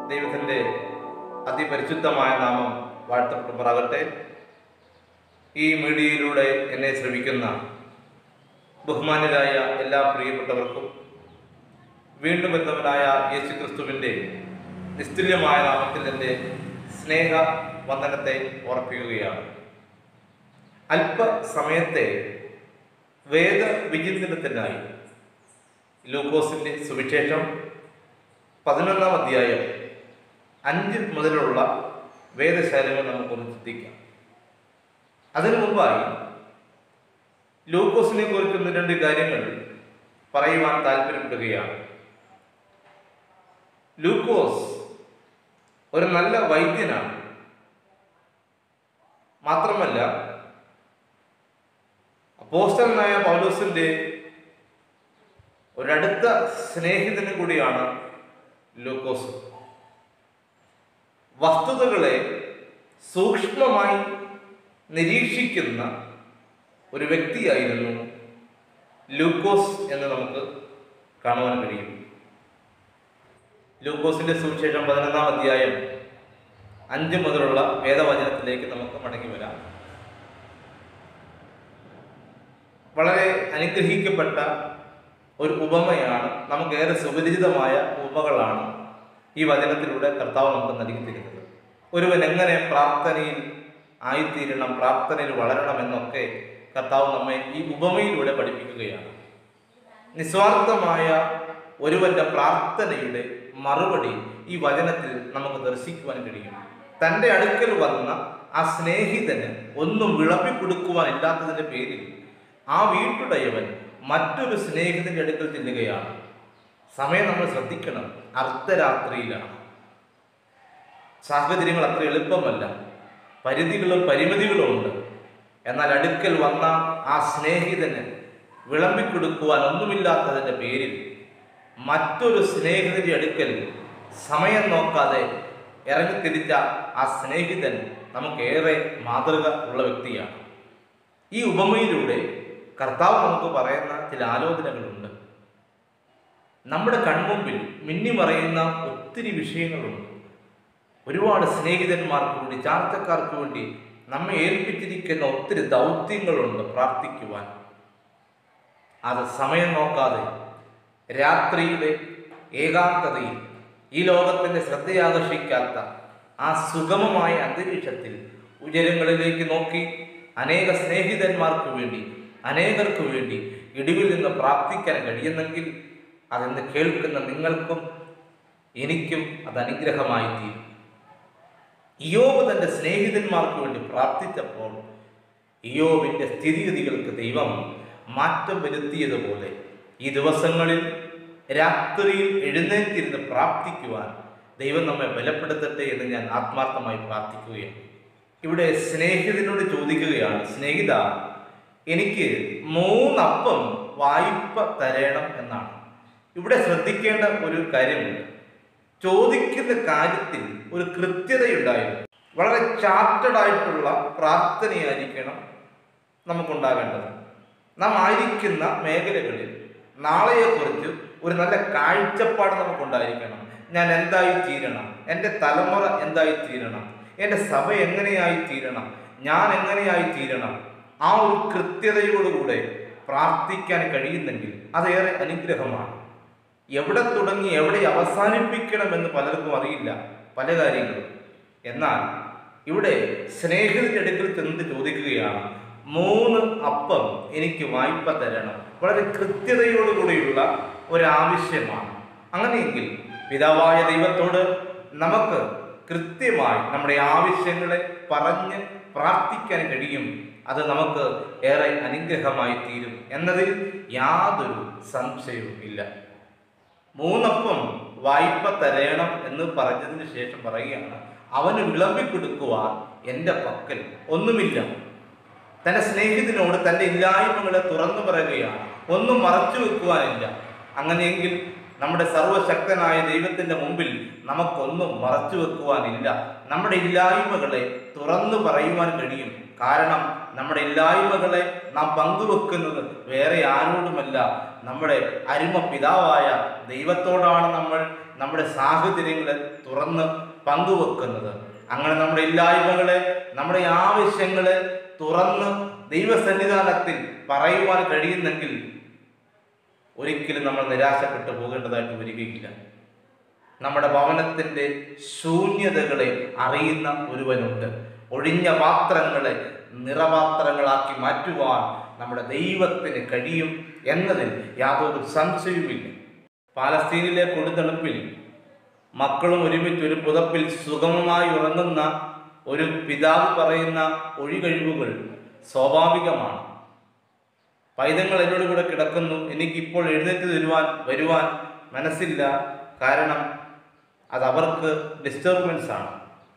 ദൈവത്തിൻ്റെ അതിപരിശുദ്ധമായ നാമം വാഴ്ത്തപ്പെടുമാറാകട്ടെ ഈ മീഡിയയിലൂടെ എന്നെ ശ്രമിക്കുന്ന ബഹുമാന്യരായ എല്ലാ പ്രിയപ്പെട്ടവർക്കും വീണ്ടും വരുന്നവനായ യേശു ക്രിസ്തുവിൻ്റെ നിസ്തുല്യമായ നാമത്തിൽ എൻ്റെ സ്നേഹ വന്ദനത്തെ ഓർപ്പിക്കുകയാണ് അല്പസമയത്തെ വേദ വിചിന്തനത്തിനായി ലൂക്കോസിൻ്റെ സുവിശേഷം പതിനൊന്നാം അധ്യായം അഞ്ച് മുതലുള്ള വേദശാലകൾ നമുക്കൊന്ന് ചിന്തിക്കാം അതിനു മുമ്പായി ലൂക്കോസിനെ കുറിക്കുന്ന രണ്ട് കാര്യങ്ങൾ പറയുവാൻ താല്പര്യപ്പെടുകയാണ് ലൂക്കോസ് ഒരു നല്ല വൈദ്യനാണ് മാത്രമല്ല അപ്പോസ്റ്റലനായ പൗലോസിന്റെ ഒരടുത്ത സ്നേഹിതനും കൂടിയാണ് ലൂക്കോസ് വസ്തുതകളെ സൂക്ഷ്മമായി നിരീക്ഷിക്കുന്ന ഒരു വ്യക്തിയായിരുന്നു ലൂക്കോസ് എന്ന് നമുക്ക് കാണുവാൻ കഴിയും ലൂക്കോസിന്റെ സുവിശേഷം പതിനൊന്നാം അധ്യായം അഞ്ച് മുതലുള്ള വേദവചനത്തിലേക്ക് നമുക്ക് മടങ്ങി വരാം വളരെ അനുഗ്രഹിക്കപ്പെട്ട ഒരു ഉപമയാണ് നമുക്കേറെ സുപരിചിതമായ ഉപമകളാണ് ഈ വചനത്തിലൂടെ കർത്താവ് നമുക്ക് നൽകി തരുന്നത് ഒരുവൻ എങ്ങനെ പ്രാർത്ഥനയിൽ ആയിത്തീരണം പ്രാർത്ഥനയിൽ വളരണം എന്നൊക്കെ കർത്താവ് നമ്മെ ഈ ഉപമയിലൂടെ പഠിപ്പിക്കുകയാണ് നിസ്വാർത്ഥമായ ഒരുവന്റെ പ്രാർത്ഥനയുടെ മറുപടി ഈ വചനത്തിൽ നമുക്ക് ദർശിക്കുവാൻ കഴിയും തൻ്റെ അടുക്കൽ വന്ന ആ സ്നേഹിതന് ഒന്നും വിളമ്പിക്കൊടുക്കുവാൻ ഇല്ലാത്തതിന്റെ പേരിൽ ആ വീട്ടുടയവൻ മറ്റൊരു സ്നേഹിതന്റെ അടുക്കൽ ചെല്ലുകയാണ് സമയം നമ്മൾ ശ്രദ്ധിക്കണം അർദ്ധരാത്രിയിലാണ് സാഹചര്യങ്ങൾ അത്ര എളുപ്പമല്ല പരിധികളും പരിമിതികളും ഉണ്ട് എന്നാൽ അടുക്കൽ വന്ന ആ സ്നേഹിതന് വിളമ്പിക്കൊടുക്കുവാൻ ഒന്നുമില്ലാത്തതിൻ്റെ പേരിൽ മറ്റൊരു സ്നേഹിതന്റെ അടുക്കൽ സമയം നോക്കാതെ ഇറങ്ങിത്തിരിച്ച ആ സ്നേഹിതൻ നമുക്കേറെ മാതൃക ഉള്ള വ്യക്തിയാണ് ഈ ഉപമയിലൂടെ കർത്താവ് നമുക്ക് പറയുന്ന ചില ആലോചനകളുണ്ട് നമ്മുടെ കൺമുമ്പിൽ മിന്നിമറയുന്ന ഒത്തിരി വിഷയങ്ങളുണ്ട് ഒരുപാട് സ്നേഹിതന്മാർക്ക് വേണ്ടി ചാർച്ചക്കാർക്ക് വേണ്ടി നമ്മെ ഏൽപ്പിച്ചിരിക്കുന്ന ഒത്തിരി ദൗത്യങ്ങളുണ്ട് പ്രാർത്ഥിക്കുവാൻ അത് സമയം നോക്കാതെ രാത്രിയിലെ ഏകാന്തതയിൽ ഈ ലോകത്തിൻ്റെ ശ്രദ്ധയാകർഷിക്കാത്ത ആ സുഗമമായ അന്തരീക്ഷത്തിൽ ഉയരങ്ങളിലേക്ക് നോക്കി അനേക സ്നേഹിതന്മാർക്ക് വേണ്ടി അനേകർക്ക് വേണ്ടി ഇടിവിൽ നിന്ന് പ്രാർത്ഥിക്കാൻ കഴിയുന്നെങ്കിൽ അതെന്ന് കേൾക്കുന്ന നിങ്ങൾക്കും എനിക്കും അത് അനുഗ്രഹമായി തീരും ഇയോബ് തൻ്റെ സ്നേഹിതന്മാർക്ക് വേണ്ടി പ്രാർത്ഥിച്ചപ്പോൾ ഇയോബിൻ്റെ സ്ഥിതിഗതികൾക്ക് ദൈവം മാറ്റം വരുത്തിയതുപോലെ ഈ ദിവസങ്ങളിൽ രാത്രിയിൽ എഴുന്നേറ്റിരുന്ന് പ്രാർത്ഥിക്കുവാൻ ദൈവം നമ്മെ ബലപ്പെടുത്തട്ടെ എന്ന് ഞാൻ ആത്മാർത്ഥമായി പ്രാർത്ഥിക്കുകയാണ് ഇവിടെ സ്നേഹിതനോട് ചോദിക്കുകയാണ് സ്നേഹിത എനിക്ക് മൂന്നപ്പം വായ്പ തരണം എന്നാണ് ഇവിടെ ശ്രദ്ധിക്കേണ്ട ഒരു കാര്യമുണ്ട് ചോദിക്കുന്ന കാര്യത്തിൽ ഒരു കൃത്യതയുണ്ടായിരുന്നു വളരെ ചാർട്ടഡ് ആയിട്ടുള്ള പ്രാർത്ഥനയായിരിക്കണം നമുക്കുണ്ടാകേണ്ടത് നാം ആയിരിക്കുന്ന മേഖലകളിൽ നാളെയെക്കുറിച്ച് ഒരു നല്ല കാഴ്ചപ്പാട് നമുക്കുണ്ടായിരിക്കണം ഞാൻ എന്തായി തീരണം എൻ്റെ തലമുറ എന്തായി തീരണം എൻ്റെ സഭ എങ്ങനെയായി തീരണം ഞാൻ എങ്ങനെയായി തീരണം ആ ഒരു കൃത്യതയോടുകൂടെ പ്രാർത്ഥിക്കാൻ കഴിയുന്നെങ്കിൽ അതേറെ അനുഗ്രഹമാണ് എവിടെ തുടങ്ങി എവിടെ അവസാനിപ്പിക്കണമെന്ന് പലർക്കും അറിയില്ല പല കാര്യങ്ങളും എന്നാൽ ഇവിടെ സ്നേഹിതന്റെ അടുക്കൽ ചെന്ന് ചോദിക്കുകയാണ് മൂന്ന് അപ്പം എനിക്ക് വായ്പ തരണം വളരെ കൃത്യതയോടുകൂടിയുള്ള ഒരാവശ്യമാണ് അങ്ങനെയെങ്കിൽ പിതാവായ ദൈവത്തോട് നമുക്ക് കൃത്യമായി നമ്മുടെ ആവശ്യങ്ങളെ പറഞ്ഞ് പ്രാർത്ഥിക്കാൻ കഴിയും അത് നമുക്ക് ഏറെ അനുഗ്രഹമായി തീരും എന്നതിൽ യാതൊരു സംശയവും ഇല്ല മൂന്നപ്പം വായ്പ തരയണം എന്ന് പറഞ്ഞതിന് ശേഷം പറയുകയാണ് അവന് വിളമ്പിക്കൊടുക്കുവാൻ എൻ്റെ പക്കൽ ഒന്നുമില്ല തൻ്റെ സ്നേഹിതനോട് തൻ്റെ ഇല്ലായ്മകളെ തുറന്നു പറയുകയാണ് ഒന്നും മറച്ചു വെക്കുവാനില്ല അങ്ങനെയെങ്കിൽ നമ്മുടെ സർവശക്തനായ ദൈവത്തിൻ്റെ മുമ്പിൽ നമുക്കൊന്നും മറച്ചു വെക്കുവാനില്ല നമ്മുടെ ഇല്ലായ്മകളെ തുറന്നു പറയുവാൻ കഴിയും കാരണം നമ്മുടെ ഇല്ലായ്മകളെ നാം പങ്കുവെക്കുന്നത് വേറെ ആരോടുമല്ല നമ്മുടെ അരുമ പിതാവായ ദൈവത്തോടാണ് നമ്മൾ നമ്മുടെ സാഹചര്യങ്ങളെ തുറന്ന് പങ്കുവെക്കുന്നത് അങ്ങനെ നമ്മുടെ ഇല്ലായ്മകളെ നമ്മുടെ ആവശ്യങ്ങളെ തുറന്ന് ദൈവസന്നിധാനത്തിൽ പറയുവാൻ കഴിയുന്നെങ്കിൽ ഒരിക്കലും നമ്മൾ നിരാശപ്പെട്ടു പോകേണ്ടതായിട്ട് വരികയില്ല നമ്മുടെ ഭവനത്തിൻ്റെ ശൂന്യതകളെ അറിയുന്ന ഒരുവനുണ്ട് ഒഴിഞ്ഞ പാത്രങ്ങളെ നിറപാത്രങ്ങളാക്കി മാറ്റുവാൻ നമ്മുടെ ദൈവത്തിന് കഴിയും എന്നതിൽ യാതൊരു സംശയവുമില്ല പാലസ്തീനിലെ കൊടുതണുപ്പിൽ മക്കളും ഒരുമിച്ച് ഒരു പുതപ്പിൽ സുഗമമായി ഉറങ്ങുന്ന ഒരു പിതാവ് പറയുന്ന ഒഴികഴിവുകൾ സ്വാഭാവികമാണ് പൈതങ്ങൾ എന്നോട് കൂടെ കിടക്കുന്നു എനിക്കിപ്പോൾ എഴുന്നേറ്റ് തരുവാൻ വരുവാൻ മനസ്സില്ല കാരണം അത് അവർക്ക് ഡിസ്റ്റർബൻസ് ആണ്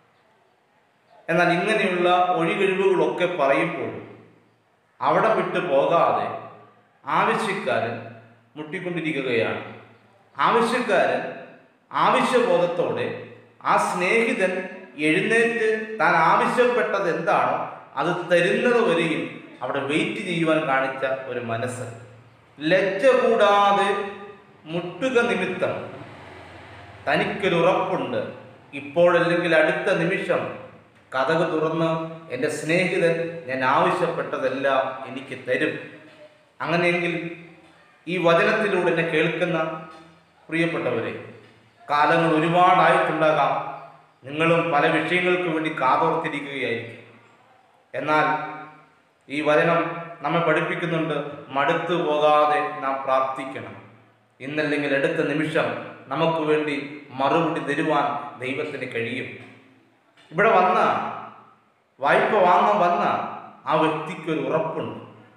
എന്നാൽ ഇങ്ങനെയുള്ള ഒഴികഴിവുകളൊക്കെ പറയുമ്പോൾ അവിടെ വിട്ടു പോകാതെ ആവശ്യക്കാരൻ മുട്ടിക്കൊണ്ടിരിക്കുകയാണ് ആവശ്യക്കാരൻ ആവശ്യബോധത്തോടെ ആ സ്നേഹിതൻ എഴുന്നേറ്റ് താൻ ആവശ്യപ്പെട്ടത് എന്താണോ അത് തരുന്നത് വരെയും അവിടെ വെയിറ്റ് ചെയ്യുവാൻ കാണിച്ച ഒരു മനസ്സ് ലജ്ജ കൂടാതെ മുട്ടുക നിമിത്തം തനിക്കൊരു ഉറപ്പുണ്ട് ഇപ്പോഴല്ലെങ്കിൽ അടുത്ത നിമിഷം കഥക് തുറന്ന് എൻ്റെ സ്നേഹിതൻ ഞാൻ ആവശ്യപ്പെട്ടതെല്ലാം എനിക്ക് തരും അങ്ങനെയെങ്കിൽ ഈ വചനത്തിലൂടെ എന്നെ കേൾക്കുന്ന പ്രിയപ്പെട്ടവരെ കാലങ്ങൾ ഒരുപാടായിട്ടുണ്ടാകാം നിങ്ങളും പല വിഷയങ്ങൾക്ക് വേണ്ടി കാതോർത്തിരിക്കുകയായിരിക്കും എന്നാൽ ഈ വചനം നമ്മെ പഠിപ്പിക്കുന്നുണ്ട് മടുത്തു പോകാതെ നാം പ്രാർത്ഥിക്കണം ഇന്നല്ലെങ്കിൽ അടുത്ത നിമിഷം നമുക്ക് വേണ്ടി മറുപടി തരുവാൻ ദൈവത്തിന് കഴിയും ഇവിടെ വന്ന വായ്പ വാങ്ങാൻ വന്ന ആ വ്യക്തിക്ക് ഒരു ഉറപ്പുണ്ട്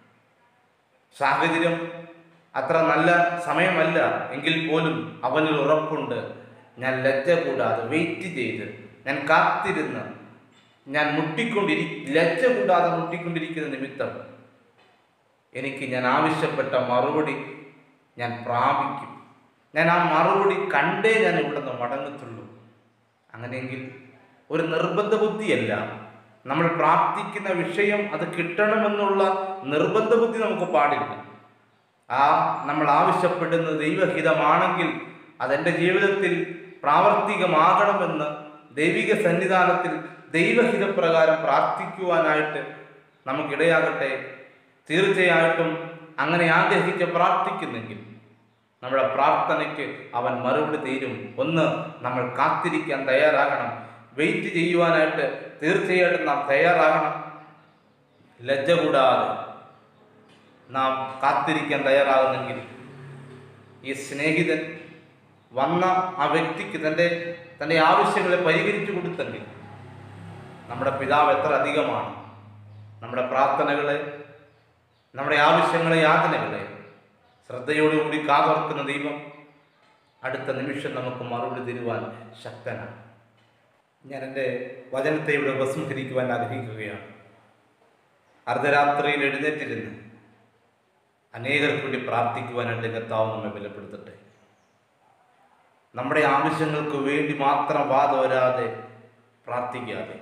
സാഹചര്യം അത്ര നല്ല സമയമല്ല എങ്കിൽ പോലും അവനൊരു ഉറപ്പുണ്ട് ഞാൻ ലജ്ജ കൂടാതെ വെയിറ്റ് ചെയ്ത് ഞാൻ കാത്തിരുന്ന് ഞാൻ മുട്ടിക്കൊണ്ടിരി ലജ്ജ കൂടാതെ മുട്ടിക്കൊണ്ടിരിക്കുന്ന നിമിത്തം എനിക്ക് ഞാൻ ആവശ്യപ്പെട്ട മറുപടി ഞാൻ പ്രാപിക്കും ഞാൻ ആ മറുപടി കണ്ടേ ഞാൻ ഇവിടെ നിന്ന് മടങ്ങത്തുള്ളൂ അങ്ങനെയെങ്കിൽ ഒരു നിർബന്ധ ബുദ്ധിയല്ല നമ്മൾ പ്രാർത്ഥിക്കുന്ന വിഷയം അത് കിട്ടണമെന്നുള്ള നിർബന്ധ ബുദ്ധി നമുക്ക് പാടില്ല ആ നമ്മൾ ആവശ്യപ്പെടുന്നത് ദൈവഹിതമാണെങ്കിൽ അതെൻ്റെ ജീവിതത്തിൽ പ്രാവർത്തികമാകണമെന്ന് ദൈവിക സന്നിധാനത്തിൽ ദൈവഹിതപ്രകാരം പ്രാർത്ഥിക്കുവാനായിട്ട് നമുക്കിടയാകട്ടെ തീർച്ചയായിട്ടും അങ്ങനെ ആഗ്രഹിച്ച് പ്രാർത്ഥിക്കുന്നെങ്കിൽ നമ്മുടെ പ്രാർത്ഥനയ്ക്ക് അവൻ മറുപടി തീരും ഒന്ന് നമ്മൾ കാത്തിരിക്കാൻ തയ്യാറാകണം വെയിറ്റ് ചെയ്യുവാനായിട്ട് തീർച്ചയായിട്ടും നാം തയ്യാറാകണം ലജ്ജ കൂടാതെ നാം കാത്തിരിക്കാൻ തയ്യാറാകുന്നെങ്കിൽ ഈ സ്നേഹിതൻ വന്ന ആ വ്യക്തിക്ക് തൻ്റെ തൻ്റെ ആവശ്യങ്ങളെ പരിഹരിച്ചു കൊടുത്തെങ്കിൽ നമ്മുടെ പിതാവ് എത്ര അധികമാണ് നമ്മുടെ പ്രാർത്ഥനകളെ നമ്മുടെ ആവശ്യങ്ങളെ യാതനകളെ ശ്രദ്ധയോടുകൂടി കാതോർക്കുന്ന ദൈവം അടുത്ത നിമിഷം നമുക്ക് മറുപടി തരുവാൻ ശക്തനാണ് ഞാൻ എൻ്റെ വചനത്തെ ഇവിടെ ഉപസംഹരിക്കുവാൻ ആഗ്രഹിക്കുകയാണ് അർദ്ധരാത്രിയിൽ എഴുന്നേറ്റിരുന്ന് അനേകർക്ക് വേണ്ടി പ്രാർത്ഥിക്കുവാനായിട്ട് കർത്താവ് നമ്മെ ബലപ്പെടുത്തട്ടെ നമ്മുടെ ആവശ്യങ്ങൾക്ക് വേണ്ടി മാത്രം വാതോരാതെ പ്രാർത്ഥിക്കാതെ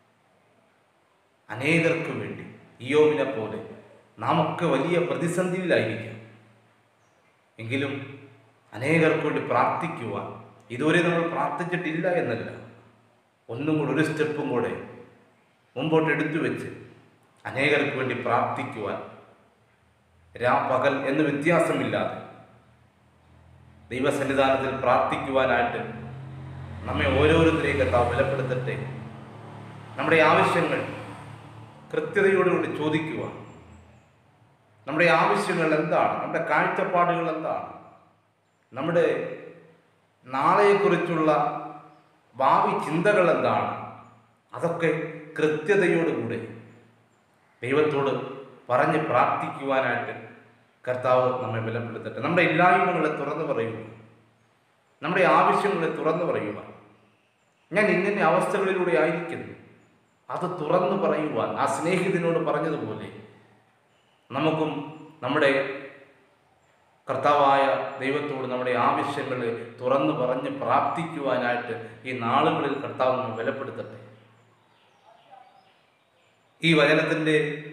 അനേകർക്ക് വേണ്ടി ഇയോമിനെ പോലെ നാമൊക്കെ വലിയ പ്രതിസന്ധിയിലായിരിക്കാം എങ്കിലും അനേകർക്ക് വേണ്ടി പ്രാർത്ഥിക്കുവാൻ ഇതുവരെ നമ്മൾ പ്രാർത്ഥിച്ചിട്ടില്ല എന്നല്ല ഒന്നും കൂടെ ഒരു സ്റ്റെപ്പും കൂടെ മുമ്പോട്ട് എടുത്തു വെച്ച് അനേകർക്ക് വേണ്ടി പ്രാർത്ഥിക്കുവാൻ രാ പകൽ എന്ന് വ്യത്യാസമില്ലാതെ ദൈവസന്നിധാനത്തിൽ പ്രാർത്ഥിക്കുവാനായിട്ട് നമ്മെ ഓരോരുത്തരെയും കർത്താവ് ബലപ്പെടുത്തട്ടെ നമ്മുടെ ആവശ്യങ്ങൾ കൃത്യതയോടുകൂടി ചോദിക്കുക നമ്മുടെ ആവശ്യങ്ങൾ എന്താണ് നമ്മുടെ കാഴ്ചപ്പാടുകൾ എന്താണ് നമ്മുടെ നാളെയെക്കുറിച്ചുള്ള ഭാവി ചിന്തകൾ എന്താണ് അതൊക്കെ കൃത്യതയോടുകൂടി ദൈവത്തോട് പറഞ്ഞ് പ്രാർത്ഥിക്കുവാനായിട്ട് കർത്താവ് നമ്മെ ബലപ്പെടുത്തട്ടെ നമ്മുടെ ഇല്ലായ്മകളെ തുറന്നു പറയുക നമ്മുടെ ആവശ്യങ്ങളെ തുറന്നു പറയുക ഞാൻ ഇങ്ങനെ അവസ്ഥകളിലൂടെ ആയിരിക്കുന്നു അത് തുറന്നു പറയുവാൻ ആ സ്നേഹിതനോട് പറഞ്ഞതുപോലെ നമുക്കും നമ്മുടെ കർത്താവായ ദൈവത്തോട് നമ്മുടെ ആവശ്യങ്ങളെ തുറന്നു പറഞ്ഞ് പ്രാർത്ഥിക്കുവാനായിട്ട് ഈ നാളുകളിൽ കർത്താവ് നമ്മെ ബലപ്പെടുത്തട്ടെ ഈ വചനത്തിൻ്റെ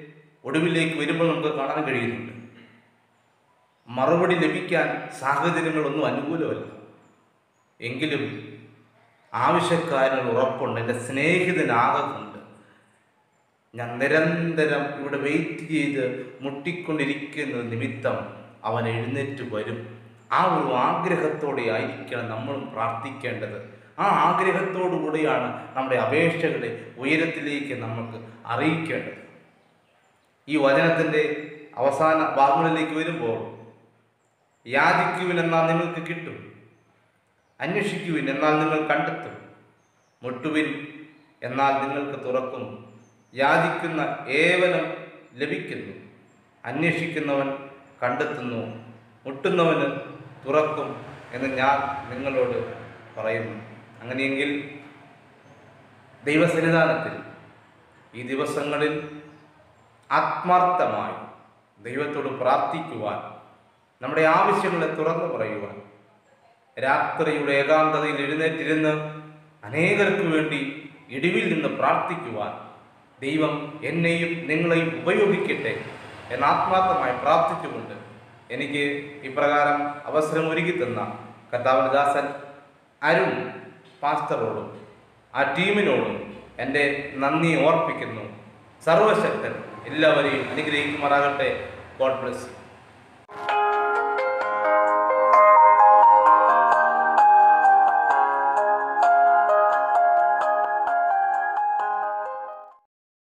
ഒടുവിലേക്ക് വരുമ്പോൾ നമുക്ക് കാണാൻ കഴിയുന്നുണ്ട് മറുപടി ലഭിക്കാൻ സാഹചര്യങ്ങളൊന്നും അനുകൂലമല്ല എങ്കിലും ആവശ്യക്കാരന് ഉറപ്പുണ്ട് എൻ്റെ സ്നേഹിതനാകുന്നുണ്ട് ഞാൻ നിരന്തരം ഇവിടെ വെയിറ്റ് ചെയ്ത് മുട്ടിക്കൊണ്ടിരിക്കുന്ന നിമിത്തം അവൻ എഴുന്നേറ്റ് വരും ആ ഒരു ആഗ്രഹത്തോടെ ആയിരിക്കണം നമ്മളും പ്രാർത്ഥിക്കേണ്ടത് ആ ആഗ്രഹത്തോടു കൂടിയാണ് നമ്മുടെ അപേക്ഷകളെ ഉയരത്തിലേക്ക് നമുക്ക് അറിയിക്കേണ്ടത് ഈ വചനത്തിൻ്റെ അവസാന ഭാഗങ്ങളിലേക്ക് വരുമ്പോൾ യാചിക്കുവിൻ എന്നാൽ നിങ്ങൾക്ക് കിട്ടും അന്വേഷിക്കുവിൻ എന്നാൽ നിങ്ങൾ കണ്ടെത്തും മുട്ടുവിൻ എന്നാൽ നിങ്ങൾക്ക് തുറക്കും യാചിക്കുന്ന ഏവനും ലഭിക്കുന്നു അന്വേഷിക്കുന്നവൻ കണ്ടെത്തുന്നു മുട്ടുന്നവന് തുറക്കും എന്ന് ഞാൻ നിങ്ങളോട് പറയുന്നു അങ്ങനെയെങ്കിൽ ദൈവസന്നിധാനത്തിൽ ഈ ദിവസങ്ങളിൽ ആത്മാർത്ഥമായി ദൈവത്തോട് പ്രാർത്ഥിക്കുവാൻ നമ്മുടെ ആവശ്യങ്ങളെ തുറന്നു പറയുവാൻ രാത്രിയുടെ ഏകാന്തതയിൽ എഴുന്നേറ്റിരുന്ന് അനേകർക്ക് വേണ്ടി ഇടിവിൽ നിന്ന് പ്രാർത്ഥിക്കുവാൻ ദൈവം എന്നെയും നിങ്ങളെയും ഉപയോഗിക്കട്ടെ എന്ന് ആത്മാർത്ഥമായി പ്രാർത്ഥിച്ചുകൊണ്ട് എനിക്ക് ഇപ്രകാരം അവസരം ഒരുക്കി തന്ന കർത്താവിന് ദാസൻ അരുൺ പാസ്റ്ററോടും ആ ടീമിനോടും എൻ്റെ നന്ദി ഓർപ്പിക്കുന്നു സർവശക്തൻ എല്ലാവരെയും അനുഗ്രഹിക്കുമാറാകട്ടെ ഗോഡ് ബ്ലെസ്